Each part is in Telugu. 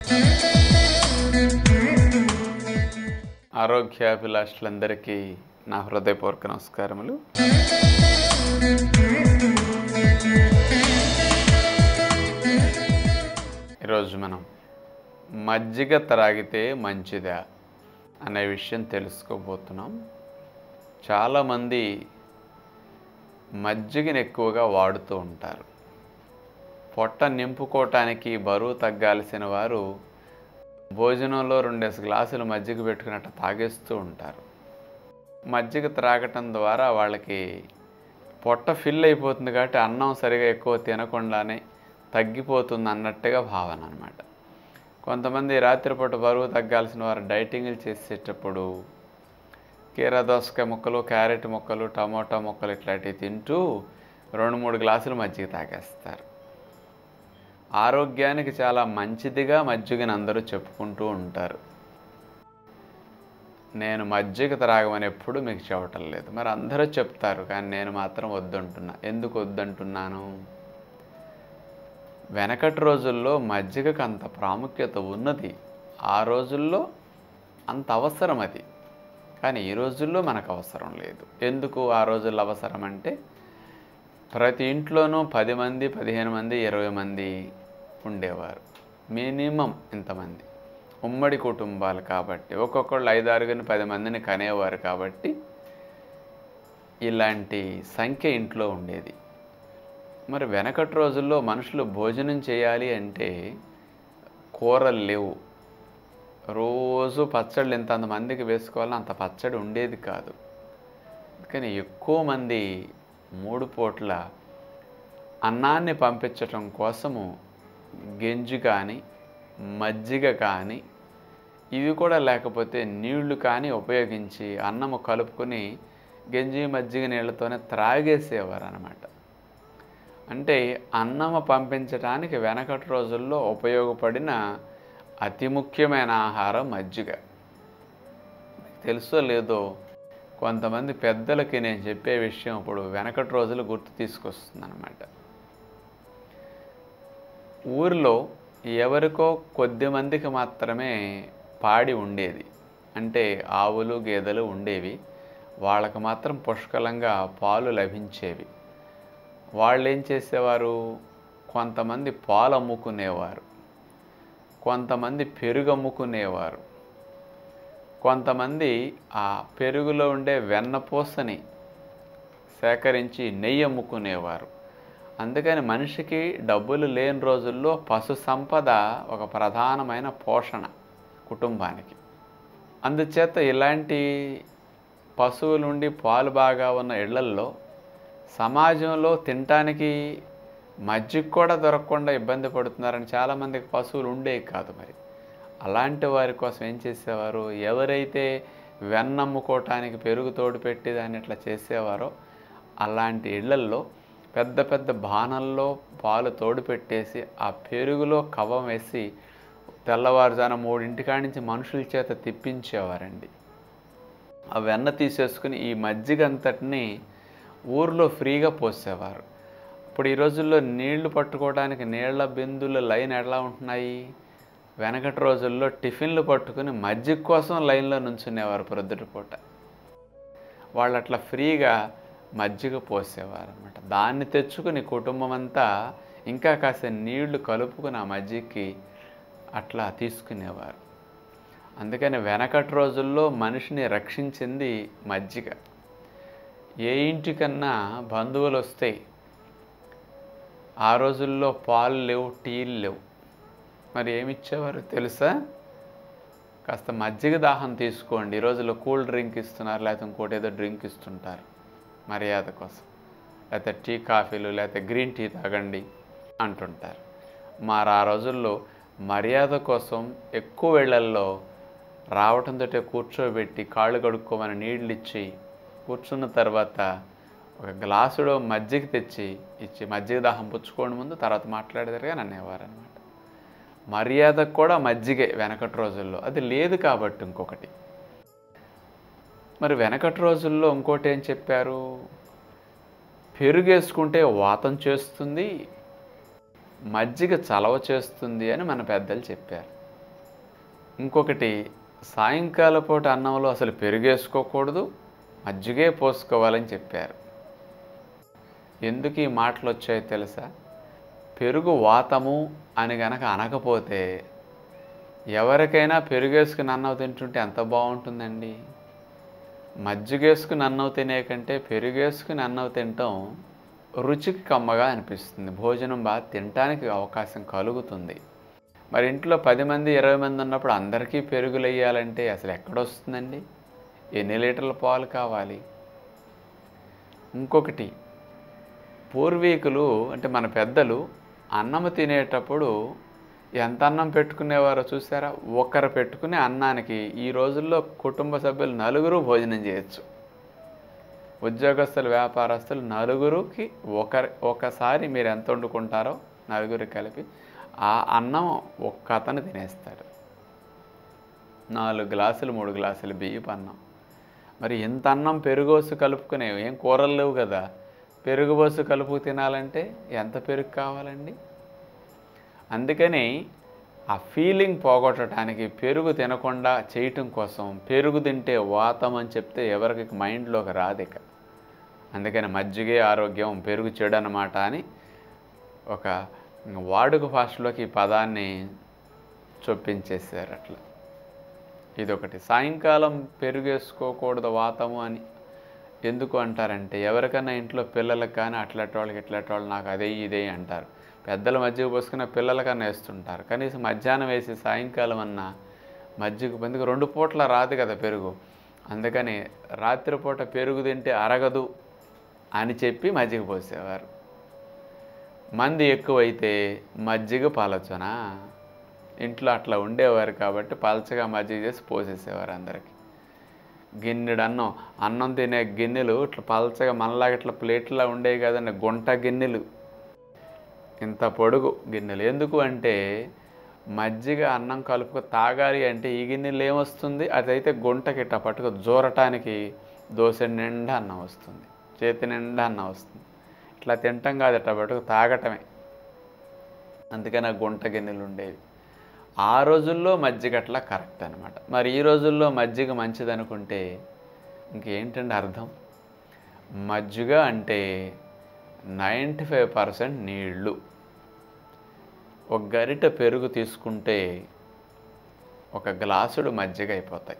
ఆరోగ్యాభిలాషులందరికీ నా హృదయపూర్వక నమస్కారములు ఈరోజు మనం మజ్జిగ త్రాగితే మంచిదా అనే విషయం తెలుసుకోబోతున్నాం చాలామంది మజ్జిగని ఎక్కువగా వాడుతూ ఉంటారు పొట్ట నింపుకోవటానికి బరువు తగ్గాల్సిన వారు భోజనంలో రెండేసి గ్లాసులు మజ్జిగ పెట్టుకున్నట్టు తాగేస్తూ ఉంటారు మజ్జిగ త్రాగటం ద్వారా వాళ్ళకి పొట్ట ఫిల్ అయిపోతుంది కాబట్టి అన్నం సరిగా ఎక్కువ తినకుండానే తగ్గిపోతుంది అన్నట్టుగా భావన అనమాట కొంతమంది రాత్రిపూట బరువు తగ్గాల్సిన వారు డైటింగ్లు చేసేటప్పుడు కీరా దోసకాయ ముక్కలు క్యారెట్ ముక్కలు టమోటా ముక్కలు ఇట్లాంటివి తింటూ రెండు మూడు గ్లాసులు మజ్జిగ తాగేస్తారు ఆరోగ్యానికి చాలా మంచిదిగా మజ్జిగని అందరూ చెప్పుకుంటూ ఉంటారు నేను మజ్జిగ త్రాగమని ఎప్పుడు మీకు చెప్పటం లేదు మరి అందరూ చెప్తారు కానీ నేను మాత్రం వద్దంటున్నా ఎందుకు వద్దంటున్నాను వెనకటి రోజుల్లో మజ్జిగకు అంత ప్రాముఖ్యత ఉన్నది ఆ రోజుల్లో అంత అవసరం అది కానీ ఈ రోజుల్లో మనకు అవసరం లేదు ఎందుకు ఆ రోజుల్లో అవసరం అంటే ప్రతి ఇంట్లోనూ పది మంది పదిహేను మంది ఇరవై మంది ఉండేవారు మినిమం ఇంతమంది ఉమ్మడి కుటుంబాలు కాబట్టి ఒక్కొక్కళ్ళు ఐదారుగురిని పది మందిని కనేవారు కాబట్టి ఇలాంటి సంఖ్య ఇంట్లో ఉండేది మరి వెనకటి రోజుల్లో మనుషులు భోజనం చేయాలి అంటే కూరలు లేవు రోజు పచ్చళ్ళు ఎంత మందికి వేసుకోవాలో అంత పచ్చడి ఉండేది కాదు కానీ ఎక్కువ మంది మూడు పూట్ల అన్నాన్ని పంపించటం కోసము గెంజి కానీ మజ్జిగ కానీ ఇవి కూడా లేకపోతే నీళ్లు కానీ ఉపయోగించి అన్నము కలుపుకొని గెంజి మజ్జిగ నీళ్ళతోనే త్రాగేసేవారు అనమాట అంటే అన్నము పంపించడానికి వెనకటి రోజుల్లో ఉపయోగపడిన అతి ముఖ్యమైన ఆహారం మజ్జిగ మీకు తెలుసో లేదో కొంతమంది పెద్దలకి నేను చెప్పే విషయం ఇప్పుడు వెనకటి రోజులు గుర్తు తీసుకొస్తుంది అనమాట ఊరిలో ఎవరికో కొద్ది మందికి మాత్రమే పాడి ఉండేది అంటే ఆవులు గేదెలు ఉండేవి వాళ్ళకు మాత్రం పుష్కలంగా పాలు లభించేవి వాళ్ళు ఏం చేసేవారు కొంతమంది పాలు అమ్ముకునేవారు కొంతమంది పెరుగు అమ్ముకునేవారు కొంతమంది ఆ పెరుగులో ఉండే వెన్నపూసని సేకరించి నెయ్యి అమ్ముకునేవారు అందుకని మనిషికి డబ్బులు లేని రోజుల్లో పశు సంపద ఒక ప్రధానమైన పోషణ కుటుంబానికి అందుచేత ఇలాంటి పశువులుండి పాలు బాగా ఉన్న ఇళ్లల్లో సమాజంలో తినటానికి మజ్జిగ కూడా దొరకకుండా ఇబ్బంది పడుతున్నారని చాలామందికి పశువులు ఉండేవి కాదు మరి అలాంటి వారి కోసం ఏం చేసేవారు ఎవరైతే వెన్నమ్ముకోవటానికి పెరుగు తోడు పెట్టి దాన్ని ఇట్లా చేసేవారో అలాంటి ఇళ్లల్లో పెద్ద పెద్ద బాణల్లో పాలు తోడు పెట్టేసి ఆ పెరుగులో కవ్వం వేసి తెల్లవారుజాన మూడింటికాడి నుంచి మనుషుల చేత తిప్పించేవారండి ఆ వెన్న తీసేసుకుని ఈ మజ్జిగ అంతటిని ఊర్లో ఫ్రీగా పోసేవారు ఇప్పుడు ఈ రోజుల్లో నీళ్లు పట్టుకోవడానికి నీళ్ల బిందుల లైన్ ఎలా ఉంటున్నాయి వెనకటి రోజుల్లో టిఫిన్లు పట్టుకుని మజ్జిగ కోసం లైన్లో నుంచునేవారు ప్రొద్దుటి పూట వాళ్ళు అట్లా ఫ్రీగా మజ్జిగ పోసేవారు అనమాట దాన్ని తెచ్చుకుని కుటుంబం అంతా ఇంకా కాస్త నీళ్లు కలుపుకుని ఆ మజ్జిగకి అట్లా తీసుకునేవారు అందుకని వెనకటి రోజుల్లో మనిషిని రక్షించింది మజ్జిగ ఏ ఇంటికన్నా బంధువులు వస్తాయి ఆ రోజుల్లో పాలు లేవు టీలు లేవు మరి ఏమి ఇచ్చేవారు తెలుసా కాస్త మజ్జిగ దాహం తీసుకోండి ఈ రోజుల్లో కూల్ డ్రింక్ ఇస్తున్నారు లేకపోతే ఇంకోటి ఏదో డ్రింక్ ఇస్తుంటారు మర్యాద కోసం లేకపోతే టీ కాఫీలు లేకపోతే గ్రీన్ టీ తాగండి అంటుంటారు మరి ఆ రోజుల్లో మర్యాద కోసం ఎక్కువ వేళల్లో రావటంతో కూర్చోబెట్టి కాళ్ళు కడుక్కోమని నీళ్ళు ఇచ్చి కూర్చున్న తర్వాత ఒక గ్లాసులో మజ్జిగ తెచ్చి ఇచ్చి మజ్జిగ దాహం పుచ్చుకోండి ముందు తర్వాత మాట్లాడేదారుగా నన్నేవారు అనమాట మర్యాదకు కూడా మజ్జిగే వెనకటి రోజుల్లో అది లేదు కాబట్టి ఇంకొకటి మరి వెనకటి రోజుల్లో ఇంకోటి ఏం చెప్పారు పెరుగేసుకుంటే వాతం చేస్తుంది మజ్జిగ చలవ చేస్తుంది అని మన పెద్దలు చెప్పారు ఇంకొకటి సాయంకాల పూట అన్నంలో అసలు పెరుగేసుకోకూడదు మజ్జిగే పోసుకోవాలని చెప్పారు ఎందుకు ఈ మాటలు వచ్చాయో తెలుసా పెరుగు వాతము అని గనక అనకపోతే ఎవరికైనా పెరుగేసుకుని అన్నం తింటుంటే ఎంత బాగుంటుందండి మజ్జిగేసుకుని అన్నం తినే కంటే పెరుగేసుకుని అన్నం తినటం రుచికి కమ్మగా అనిపిస్తుంది భోజనం బాగా తినటానికి అవకాశం కలుగుతుంది మరి ఇంట్లో పది మంది ఇరవై మంది ఉన్నప్పుడు అందరికీ పెరుగులు వేయాలంటే అసలు ఎక్కడొస్తుందండి ఎన్ని లీటర్ల పాలు కావాలి ఇంకొకటి పూర్వీకులు అంటే మన పెద్దలు అన్నం తినేటప్పుడు ఎంత అన్నం పెట్టుకునేవారో చూసారా ఒకరు పెట్టుకునే అన్నానికి ఈ రోజుల్లో కుటుంబ సభ్యులు నలుగురు భోజనం చేయొచ్చు ఉద్యోగస్తులు వ్యాపారస్తులు నలుగురికి ఒకరి ఒకసారి మీరు ఎంత వండుకుంటారో నలుగురు కలిపి ఆ అన్నం ఒక్క అతను తినేస్తాడు నాలుగు గ్లాసులు మూడు గ్లాసులు బియ్యపు అన్నం మరి ఇంత అన్నం పెరుగోసు కలుపుకునే ఏం కూరలు లేవు కదా పెరుగు పోసు కలుపు తినాలంటే ఎంత పెరుగు కావాలండి అందుకని ఆ ఫీలింగ్ పోగొట్టడానికి పెరుగు తినకుండా చేయటం కోసం పెరుగు తింటే వాతం అని చెప్తే ఎవరికి మైండ్లోకి రాదు ఇక అందుకని మజ్జిగే ఆరోగ్యం పెరుగు చెడు అన్నమాట అని ఒక వాడుక భాషలోకి ఈ పదాన్ని చొప్పించేసారు అట్లా ఇదొకటి సాయంకాలం పెరుగేసుకోకూడదు వాతము అని ఎందుకు అంటారంటే ఎవరికైనా ఇంట్లో పిల్లలకు కానీ అట్లాంటి వాళ్ళకి ఇట్లాంటి వాళ్ళు నాకు అదే ఇదే అంటారు పెద్దల మజ్జిగ పోసుకున్న పిల్లలకన్నా వేస్తుంటారు కనీసం మధ్యాహ్నం వేసి సాయంకాలం అన్నా మజ్జిగ ఎందుకు రెండు పూట్ల రాదు కదా పెరుగు అందుకని రాత్రిపూట పెరుగు తింటే అరగదు అని చెప్పి మజ్జిగ పోసేవారు మంది ఎక్కువైతే మజ్జిగ పాలొచ్చునా ఇంట్లో అట్లా ఉండేవారు కాబట్టి పలచగా మజ్జిగ చేసి పోసేసేవారు అందరికి గిన్నెడు అన్నం అన్నం తినే గిన్నెలు ఇట్లా పలచగా మనలాగా ఇట్లా ప్లేట్లా ఉండేవి కదండి గుంట గిన్నెలు ఇంత పొడుగు గిన్నెలు ఎందుకు అంటే మజ్జిగ అన్నం కలుపుకు తాగాలి అంటే ఈ గిన్నెలు ఏమొస్తుంది అదైతే గుంటకి ఇట్లా పట్టుకు జోరటానికి దోశ నిండా అన్నం వస్తుంది చేతి నిండా అన్నం వస్తుంది ఇట్లా తింటాం కాదు ఇట్లా పట్టుకు తాగటమే అందుకని ఆ గుంట గిన్నెలు ఉండేవి ఆ రోజుల్లో మజ్జిగ అట్లా కరెక్ట్ అనమాట మరి ఈ రోజుల్లో మజ్జిగ మంచిది అనుకుంటే ఇంకేంటండి అర్థం మజ్జిగ అంటే నైంటీ ఫైవ్ పర్సెంట్ నీళ్ళు ఒక గరిట పెరుగు తీసుకుంటే ఒక గ్లాసుడు మజ్జిగ అయిపోతాయి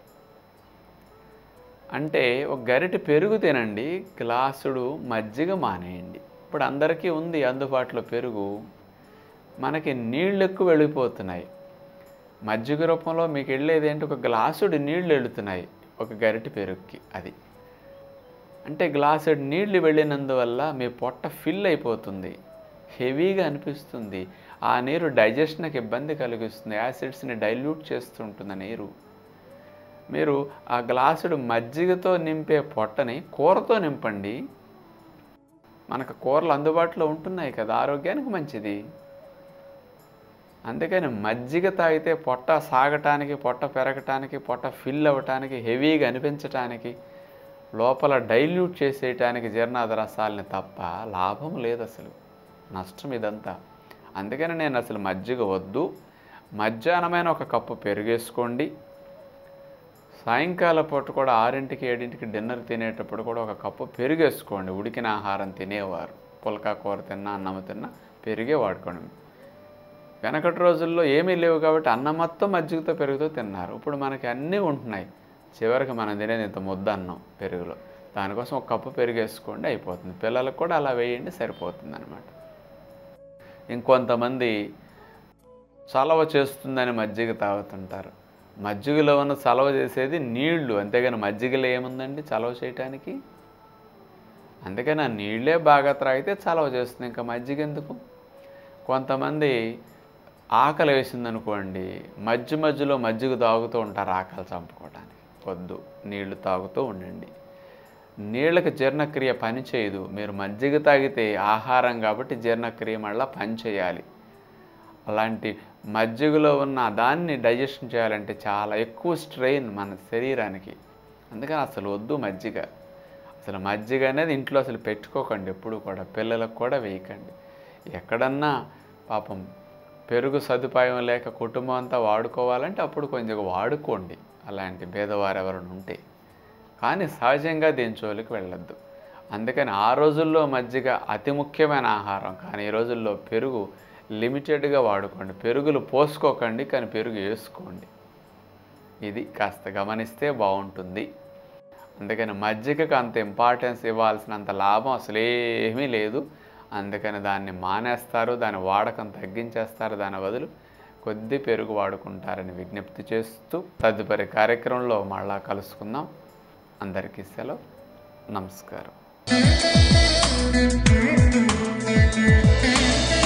అంటే ఒక గరిట పెరుగు తినండి గ్లాసుడు మజ్జిగ మానేయండి ఇప్పుడు అందరికీ ఉంది అందుబాటులో పెరుగు మనకి నీళ్ళు ఎక్కువ వెళ్ళిపోతున్నాయి మజ్జిగ రూపంలో మీకు వెళ్ళేది ఏంటి ఒక గ్లాసుడు నీళ్ళు వెళుతున్నాయి ఒక గరిటె పెరుగుకి అది అంటే గ్లాసుడు నీళ్లు వెళ్ళినందువల్ల మీ పొట్ట ఫిల్ అయిపోతుంది హెవీగా అనిపిస్తుంది ఆ నీరు డైజెషన్కి ఇబ్బంది కలిగిస్తుంది యాసిడ్స్ని డైల్యూట్ చేస్తుంటుంది ఆ నీరు మీరు ఆ గ్లాసుడు మజ్జిగతో నింపే పొట్టని కూరతో నింపండి మనకు కూరలు అందుబాటులో ఉంటున్నాయి కదా ఆరోగ్యానికి మంచిది అందుకని మజ్జిగ తాగితే పొట్ట సాగటానికి పొట్ట పెరగటానికి పొట్ట ఫిల్ అవ్వటానికి హెవీగా అనిపించటానికి లోపల డైల్యూట్ చేసేయటానికి జీర్ణాద రసాలని తప్ప లాభం లేదు అసలు నష్టం ఇదంతా అందుకని నేను అసలు మజ్జిగ వద్దు మధ్యాహ్నమైన ఒక కప్పు పెరుగేసుకోండి సాయంకాల పూట కూడా ఆరింటికి ఏడింటికి డిన్నర్ తినేటప్పుడు కూడా ఒక కప్పు పెరుగేసుకోండి ఉడికిన ఆహారం తినేవారు పుల్కా కూర తిన్నా అన్నం తిన్నా పెరిగే వాడుకోండి వెనకటి రోజుల్లో ఏమీ లేవు కాబట్టి అన్నం మొత్తం మజ్జిగతో పెరుగుతో తిన్నారు ఇప్పుడు మనకి అన్నీ ఉంటున్నాయి చివరికి మనం తినేది ఇంత ముద్ద అన్నం పెరుగులో దానికోసం ఒక కప్పు పెరిగేసుకోండి అయిపోతుంది పిల్లలకు కూడా అలా వేయండి సరిపోతుంది అనమాట ఇంకొంతమంది చలవ చేస్తుందని మజ్జిగ తాగుతుంటారు మజ్జిగలో ఉన్న చలవ చేసేది నీళ్లు అంతేగాని మజ్జిగలో ఏముందండి చలవ చేయటానికి అందుకని ఆ నీళ్ళే బాగా త్రాగితే చలవ చేస్తుంది ఇంకా మజ్జిగ ఎందుకు కొంతమంది ఆకలి వేసిందనుకోండి మధ్య మధ్యలో మజ్జిగ తాగుతూ ఉంటారు ఆకలి చంపుకోవడానికి వద్దు నీళ్లు తాగుతూ ఉండండి నీళ్ళకి జీర్ణక్రియ పని చేయదు మీరు మజ్జిగ తాగితే ఆహారం కాబట్టి జీర్ణక్రియ మళ్ళీ పని చేయాలి అలాంటి మజ్జిగలో ఉన్న దాన్ని డైజెషన్ చేయాలంటే చాలా ఎక్కువ స్ట్రెయిన్ మన శరీరానికి అందుకని అసలు వద్దు మజ్జిగ అసలు మజ్జిగ అనేది ఇంట్లో అసలు పెట్టుకోకండి ఎప్పుడు కూడా పిల్లలకు కూడా వేయకండి ఎక్కడన్నా పాపం పెరుగు సదుపాయం లేక కుటుంబం అంతా వాడుకోవాలంటే అప్పుడు కొంచెం వాడుకోండి అలాంటి భేదవారు ఎవరైనా ఉంటే కానీ సహజంగా దీని జోలికి వెళ్ళొద్దు అందుకని ఆ రోజుల్లో మజ్జిగ అతి ముఖ్యమైన ఆహారం కానీ ఈ రోజుల్లో పెరుగు లిమిటెడ్గా వాడుకోండి పెరుగులు పోసుకోకండి కానీ పెరుగు వేసుకోండి ఇది కాస్త గమనిస్తే బాగుంటుంది అందుకని మజ్జిగకు అంత ఇంపార్టెన్స్ ఇవ్వాల్సినంత లాభం అసలు ఏమీ లేదు అందుకని దాన్ని మానేస్తారు దాని వాడకం తగ్గించేస్తారు దాని బదులు కొద్ది పెరుగు వాడుకుంటారని విజ్ఞప్తి చేస్తూ తదుపరి కార్యక్రమంలో మళ్ళా కలుసుకుందాం అందరికీ సెలవు నమస్కారం